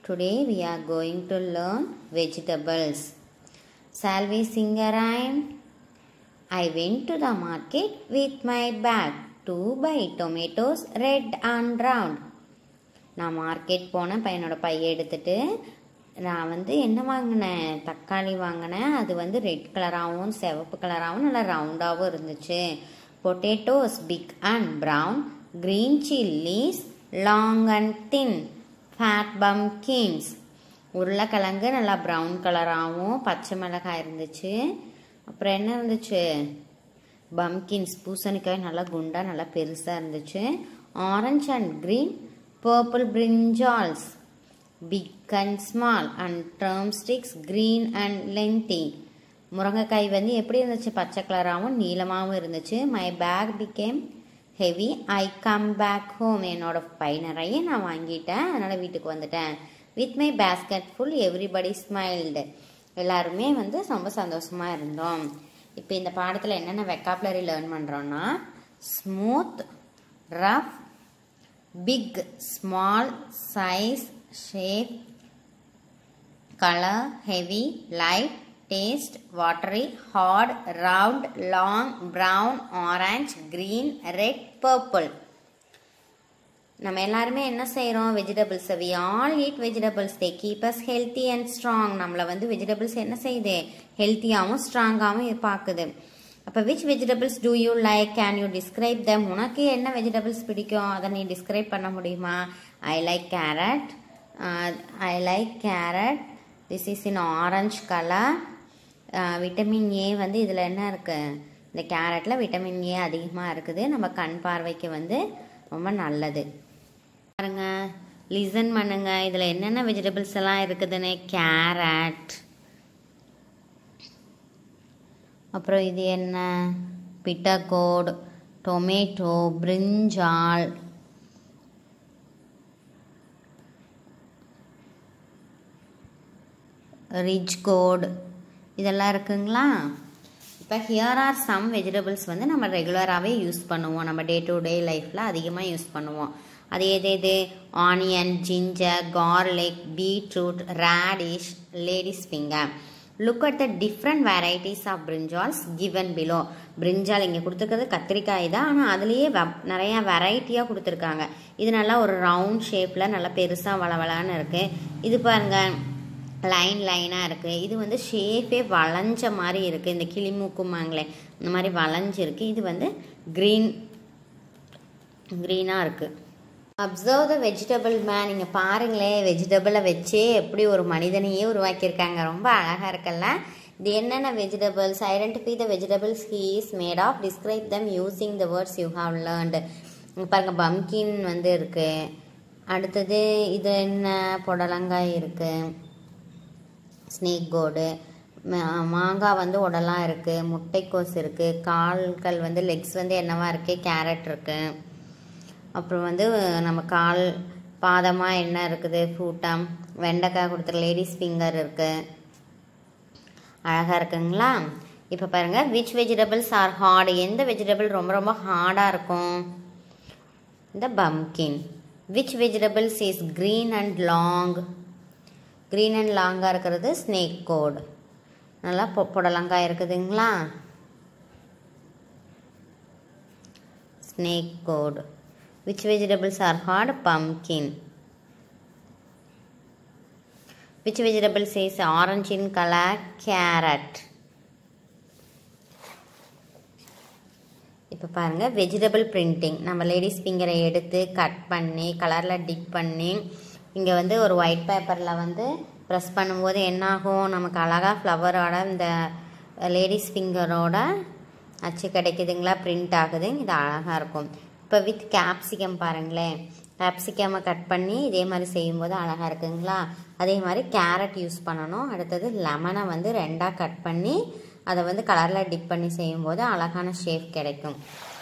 Today we are going to learn vegetables. Shall we sing a rhyme? I went to the market with my bag to buy tomatoes red and round. நான் market போனேன் பையனோட பைய எடுத்துட்டு நான் வந்து என்ன வாங்கினேன் தக்காளி வாங்கினேன் அது வந்து ரெட் கலராகவும் சிவப்பு கலராகவும் நல்லா ரவுண்டாகவும் இருந்துச்சு potatoes big and brown green chillies long and thin fat pumpkins உருளைக்கிழங்கு நல்லா ப்ரௌன் கலராகவும் பச்சை மிளகாய் இருந்துச்சு அப்புறம் என்ன இருந்துச்சு பம்கின்ஸ் பூசணிக்காய் நல்லா குண்டா நல்லா பெருசாக இருந்துச்சு orange and green purple brinjals big and small and drumsticks green and lengthy முருங்கைக்காய் வந்து எப்படி இருந்துச்சு பச்சை கலராகவும் நீளமாகவும் இருந்துச்சு my bag became heavy I come back home என்னோட பை நிறைய நான் வாங்கிட்டேன் அதனால் வீட்டுக்கு வந்துட்டேன் with my basket full everybody smiled எல்லாருமே வந்து ரொம்ப சந்தோஷமாக இருந்தோம் இப்போ இந்த பாடத்தில் என்னென்ன வெக்காபுலரி லேர்ன் பண்ணுறோன்னா smooth rough big small size shape colour heavy light taste watery hard round long brown orange green red purple நம்ம எல்லாருமே என்ன செய்கிறோம் vegetables we all eat vegetables they keep us healthy and strong நம்மளை வந்து vegetables என்ன செய்யுது ஹெல்த்தியாகவும் ஸ்ட்ராங்காகவும் பார்க்குது அப்போ which vegetables do you like can you describe them உனக்கு என்ன வெஜிடபிள்ஸ் பிடிக்கும் அதை நீ டிஸ்கிரைப் பண்ண முடியுமா I like carrot I like carrot this is in orange colour vitamin A வந்து இதில் என்ன இருக்குது இந்த கேரட்டில் விட்டமின் ஏ அதிகமாக இருக்குது நம்ம கண் பார்வைக்கு வந்து ரொம்ப நல்லது பாருங்க லிசன் பண்ணுங்க இதில் என்னென்ன வெஜிடபிள்ஸ் எல்லாம் இருக்குதுன்னு கேரட் அப்புறம் இது என்ன bitter gourd tomato brinjal ridge gourd இதெல்லாம் இருக்குங்களா இப்போ ஹியர் ஆர் சம் வெஜிடபிள்ஸ் வந்து நம்ம ரெகுலராகவே யூஸ் பண்ணுவோம் நம்ம டே டு டே லைஃப்பில் அதிகமாக யூஸ் பண்ணுவோம் அது எது எது onion ginger garlic beetroot radish ladies finger look at the different varieties of brinjals given below brinjal இங்கே கொடுத்துருக்கிறது கத்திரிக்காய் தான் ஆனால் அதுலேயே நிறையா வெரைட்டியாக கொடுத்துருக்காங்க இது நல்லா ஒரு ரவுண்ட் ஷேப்பில் நல்லா பெருசாக வளவலான்னு இருக்குது இது பாருங்கள் லைன் லைனாக இருக்குது இது வந்து ஷேப்பே வளைஞ்ச மாதிரி இருக்குது இந்த கிளிமூக்குமாங்களே இந்த மாதிரி வளைஞ்சிருக்கு இது வந்து க்ரீன் க்ரீனாக இருக்குது அப்சர்வ் த வெஜிடபிள் மேன் நீங்கள் பாருங்களேன் வெஜிடபிளை வச்சே எப்படி ஒரு மனிதனையே உருவாக்கியிருக்காங்க ரொம்ப அழகாக இருக்குல்ல இது என்னென்ன vegetables identify the vegetables he is made of describe them using the words you have learned பாருங்கள் பம்கின் வந்து இருக்குது அடுத்தது இது என்ன புடலங்காய் இருக்குது ஸ்னேக் கோடு மாங்காய் வந்து உடலாம் இருக்குது முட்டைக்கோஸ் இருக்குது கால்கள் வந்து லெக்ஸ் வந்து என்னவா இருக்குது கேரட் இருக்குது அப்புறம் வந்து நம்ம கால் பாதமாக என்ன இருக்குது ஃப்ரூட்டம் வெண்டைக்காய் கொடுத்துரு லேடிஸ் ஃபிங்கர் இருக்குது அழகாக இருக்குங்களா இப்போ பாருங்கள் விச் வெஜிடபிள்ஸ் ஆர் ஹார்டு எந்த வெஜிடபிள் ரொம்ப ரொம்ப ஹார்டாக இருக்கும் இந்த pumpkin which vegetables is green and long green and லாங்காக இருக்கிறது ஸ்னேக் கோட் நல்லா பொ புடலங்காய் இருக்குதுங்களா snake gourd which vegetables are hard pumpkin which vegetables is orange in colour carrot இப்போ பாருங்கள் வெஜிடபிள் பிரிண்டிங் நம்ம லேடிஸ் ஃபிங்கரை எடுத்து கட் பண்ணி கலரில் டிப் பண்ணி இங்கே வந்து ஒரு ஒயிட் பேப்பரில் வந்து ப்ரெஸ் பண்ணும்போது என்னாகும் நமக்கு அழகாக ஃப்ளவரோட இந்த லேடிஸ் ஃபிங்கரோட அச்சு கிடைக்குதுங்களா பிரிண்ட் ஆகுது இது அழகாக இருக்கும் இப்போ வித் கேப்சிகம் பாருங்களேன் கேப்சிகமை கட் பண்ணி இதே மாதிரி செய்யும்போது அழகாக இருக்குங்களா அதே மாதிரி கேரட் யூஸ் பண்ணணும் அடுத்தது லெமனை வந்து ரெண்டாக கட் பண்ணி அதை வந்து கலரில் டிப் பண்ணி செய்யும்போது அழகான ஷேப் கிடைக்கும்